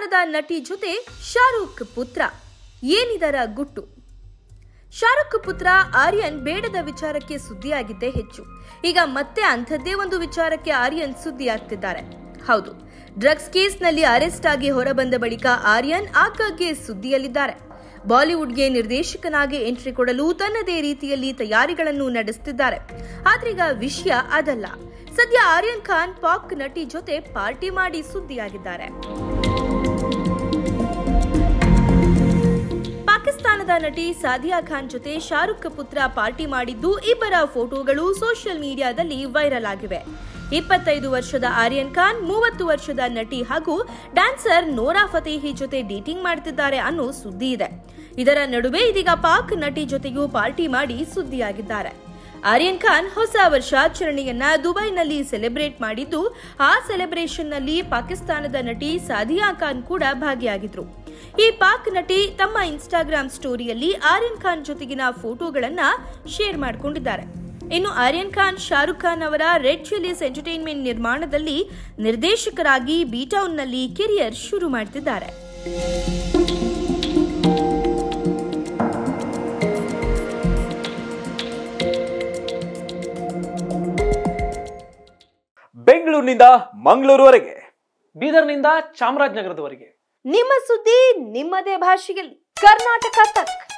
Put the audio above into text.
ಪಾಕಿಸ್ತಾನದ ನಟಿ ಜೊತೆ ಶಾರೂಖ್ ಪುತ್ರ ಏನಿದರ ಗುಟ್ಟು ಶಾರುಖ್ ಪುತ್ರ ಆರ್ಯನ್ ಬೇಡದ ವಿಚಾರಕ್ಕೆ ಸುದ್ದಿಯಾಗಿದ್ದೇ ಹೆಚ್ಚು ಈಗ ಮತ್ತೆ ಅಂಥದ್ದೇ ಒಂದು ವಿಚಾರಕ್ಕೆ ಆರ್ಯನ್ ಸುದ್ದಿಯಾಗ್ತಿದ್ದಾರೆ ಹೌದು ಡ್ರಗ್ಸ್ ಕೇಸ್ನಲ್ಲಿ ಅರೆಸ್ಟ್ ಆಗಿ ಹೊರಬಂದ ಬಳಿಕ ಆರ್ಯನ್ ಆಗಾಗ್ಗೆ ಸುದ್ದಿಯಲ್ಲಿದ್ದಾರೆ ಬಾಲಿವುಡ್ಗೆ ನಿರ್ದೇಶಕನಾಗಿ ಎಂಟ್ರಿ ಕೊಡಲು ತನ್ನದೇ ರೀತಿಯಲ್ಲಿ ತಯಾರಿಗಳನ್ನು ನಡೆಸುತ್ತಿದ್ದಾರೆ ಆದ್ರೀಗ ವಿಷಯ ಅದಲ್ಲ ಸದ್ಯ ಆರ್ಯನ್ ಖಾನ್ ಪಾಕ್ ನಟಿ ಜೊತೆ ಪಾರ್ಟಿ ಮಾಡಿ ಸುದ್ದಿಯಾಗಿದ್ದಾರೆ ಪಾಕಿಸ್ತಾನದ ನಟಿ ಸಾದಿಯಾ ಖಾನ್ ಜೊತೆ ಶಾರುಖ್ ಪುತ್ರ ಪಾರ್ಟಿ ಮಾಡಿದ್ದು ಇಬ್ಬರ ಫೋಟೋಗಳು ಸೋಷಿಯಲ್ ಮೀಡಿಯಾದಲ್ಲಿ ವೈರಲ್ ಆಗಿವೆ ಇಪ್ಪತ್ತೈದು ವರ್ಷದ ಆರ್ಯನ್ ಖಾನ್ ಮೂವತ್ತು ವರ್ಷದ ನಟಿ ಹಾಗೂ ಡ್ಯಾನ್ಸರ್ ನೋರಾ ಫತೇಹಿ ಜೊತೆ ಡೇಟಿಂಗ್ ಮಾಡ್ತಿದ್ದಾರೆ ಅನ್ನೋ ಸುದ್ದಿ ಇದೆ ಇದರ ನಡುವೆ ಇದೀಗ ಪಾಕ್ ನಟಿ ಜೊತೆಯೂ ಪಾರ್ಟಿ ಮಾಡಿ ಸುದ್ದಿಯಾಗಿದ್ದಾರೆ ಆರ್ಯನ್ ಖಾನ್ ಹೊಸ ವರ್ಷಾಚರಣೆಯನ್ನ ದುಬೈನಲ್ಲಿ ಸೆಲೆಬ್ರೇಟ್ ಮಾಡಿದ್ದು ಆ ಸೆಲೆಬ್ರೇಷನ್ನಲ್ಲಿ ಪಾಕಿಸ್ತಾನದ ನಟಿ ಸಾದಿಯಾ ಖಾನ್ ಕೂಡ ಭಾಗಿಯಾಗಿದ್ರು ಈ ಪಾಕ್ ನಟಿ ತಮ್ಮ ಇನ್ಸ್ಟಾಗ್ರಾಮ್ ಸ್ಟೋರಿಯಲ್ಲಿ ಆರ್ಯನ್ ಖಾನ್ ಜೊತೆಗಿನ ಫೋಟೋಗಳನ್ನ ಶೇರ್ ಮಾಡಿಕೊಂಡಿದ್ದಾರೆ ಇನ್ನು ಆರ್ಯನ್ ಖಾನ್ ಶಾರುಖ್ ಖಾನ್ ಅವರ ರೆಡ್ ಚಿಲ್ಲೀಸ್ ಎಂಟರ್ಟೈನ್ಮೆಂಟ್ ನಿರ್ಮಾಣದಲ್ಲಿ ನಿರ್ದೇಶಕರಾಗಿ ಬೀಟೌನ್ನಲ್ಲಿ ಕೆರಿಯರ್ ಶುರು ಮಾಡ್ತಿದ್ದಾರೆ ಬೆಂಗಳೂರಿನಿಂದ ಮಂಗಳೂರುವರೆಗೆ ಬೀದರ್ನಿಂದ ಚಾಮರಾಜನಗರದವರೆಗೆ ನಿಮ್ಮ ಸುದ್ದಿ ನಿಮ್ಮದೇ ಭಾಷೆಯಲ್ಲಿ ಕರ್ನಾಟಕ ತಕ್